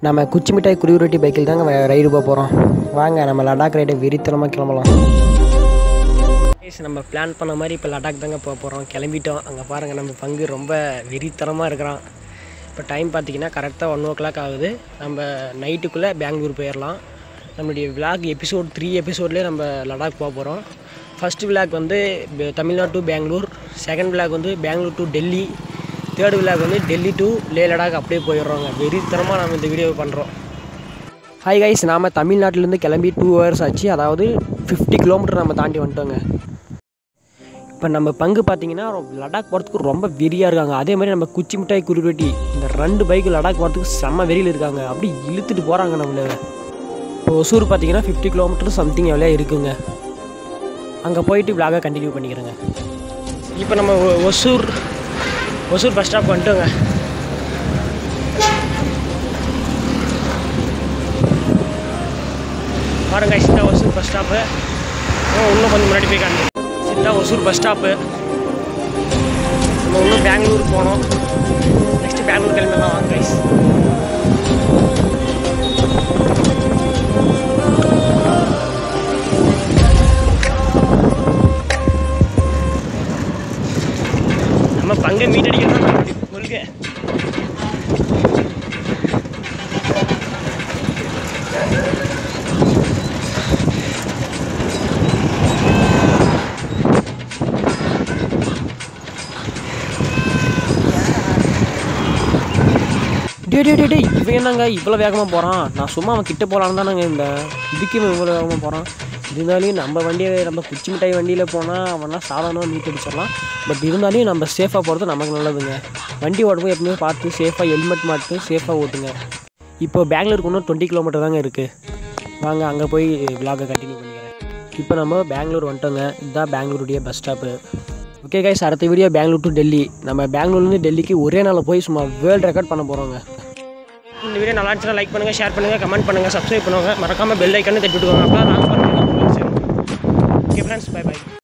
நம்ம குச்சி மிட்டாய் குருவிரொட்டி பைக்கில் தாங்க ரைடு போக போகிறோம் வாங்க நம்ம லடாக் ரைடை வெறித்தனமாக கிளம்பலாம் Guys, நம்ம பிளான் பண்ண மாதிரி இப்போ லடாக் தாங்க போக போகிறோம் கிளம்பிட்டோம் அங்கே பாருங்கள் நம்ம பங்கு ரொம்ப வெறித்தனமாக இருக்கிறான் இப்போ டைம் பார்த்தீங்கன்னா கரெக்டாக ஒன் ஓ கிளாக் ஆகுது நம்ம நைட்டுக்குள்ளே பெங்களூர் போயிடலாம் நம்மளுடைய விளாக் எபிசோட் த்ரீ எபிசோட்லேயே நம்ம லடாக் போக போகிறோம் ஃபஸ்ட் விளாக் வந்து பெ- Tamil Nadu to Bengaluru second vlog வந்து Bengaluru to Delhi third vlog வந்து டெல்லி டு லே லடாக் அப்படியே போயிடுறோங்க வெறித்தனமாக நம்ம இந்த வீடியோ பண்ணுறோம் ஹாய் கைஸ் நாம் தமிழ்நாட்டிலேருந்து கிளம்பி டூ ஹவர்ஸ் ஆச்சு அதாவது ஃபிஃப்டி கிலோமீட்டர் நம்ம தாண்டி வந்துட்டோங்க இப்போ நம்ம பங்கு பார்த்தீங்கன்னா லடாக் போகிறதுக்கு ரொம்ப வெறியாக இருக்காங்க அதே மாதிரி நம்ம குச்சி மிட்டாய் குருவெட்டி இந்த ரெண்டு பைக்கு லடாக் போகிறதுக்கு செம்ம வெறியில் இருக்காங்க அப்படி இழுத்துட்டு போகிறாங்க நம்மளை இப்போ ஒசூர் பார்த்தீங்கன்னா ஃபிஃப்டி கிலோமீட்டர் சம்திங் எவ்வளோ இருக்குங்க அங்கே போயிட்டு விலாக கண்டினியூ பண்ணிக்கிறேங்க இப்போ நம்ம ஒ- ஒசூர் ஒசூர் பஸ் ஸ்டாப் வந்துட்டோங்க பாருங்க சித்தா ஒசூர் பஸ் ஸ்டாப்பு இன்னும் கொஞ்சம் முன்னாடி போய் காண்டி சித்தா ஒசூர் பஸ் ஸ்டாப்பு நம்ம இன்னும் பெங்களூர் போனோம் நெக்ஸ்ட் பெங்களூர் கிளம்பிடலாம் வாங்க கைஸ் நம்ம பங்கு மீட் அடிக்கிறது தான் நம்மளுடைய கொள்கை டே டே டே டே இவன் என்னங்க இவ்வளோ வேகமாக போகிறான் நான் சும்மா அவன் கிட்ட போகலான்னு தானங்க இந்த இதுக்கு இவன் இவ்வளோ வேகமாக போகிறான் இருந்தாலும் நம்ம வண்டியை நம்ம குச்சி மிட்டாய் வண்டியில் போனால் அவன்லாம் சாதாரணமாக மீட் அடிச்சிடலாம் பட் இருந்தாலும் நம்ம சேஃபாக போகிறது நமக்கு நல்லதுங்க வண்டி ஓட்டும்போது எப்பவுமே பார்த்து சேஃபாக ஹெல்மெட் மாட்டு சேஃபாக ஓட்டுங்க இப்போ பெங்களூருக்கு இன்னும் டுவெண்ட்டி கிலோமீட்டர் தாங்க இருக்குது வாங்க அங்கே போய் விலாகை கண்டினியூ பண்ணிக்கிறேன் இப்போ நம்ம பெங்களூர் வந்துட்டோங்க இதுதான் பெங்களூருடைய பஸ் ஸ்டாப்பு ஓகே கைஸ் அடுத்த வீடியோ பெங்களூர் டு டெல்லி நம்ம பெங்களூர்லேருந்து டெல்லிக்கு ஒரே நாளில் போய் சும்மா வேர்ல்டு ரெக்கார்ட் பண்ண போகிறோங்க இந்த வீடியோ நல்லா இருந்துச்சுன்னா லைக் பண்ணுங்கள் ஷேர் பண்ணுங்கள் கமெண்ட் பண்ணுங்கள் சப்ஸ்கிரைப் பண்ணுவாங்க மறக்காமல் பெல் ஐக்கன்னு தட்டி விட்டுக்கோங்க அப்போ நாங்கள் ஓகே ஃப்ரெண்ட்ஸ் பை பை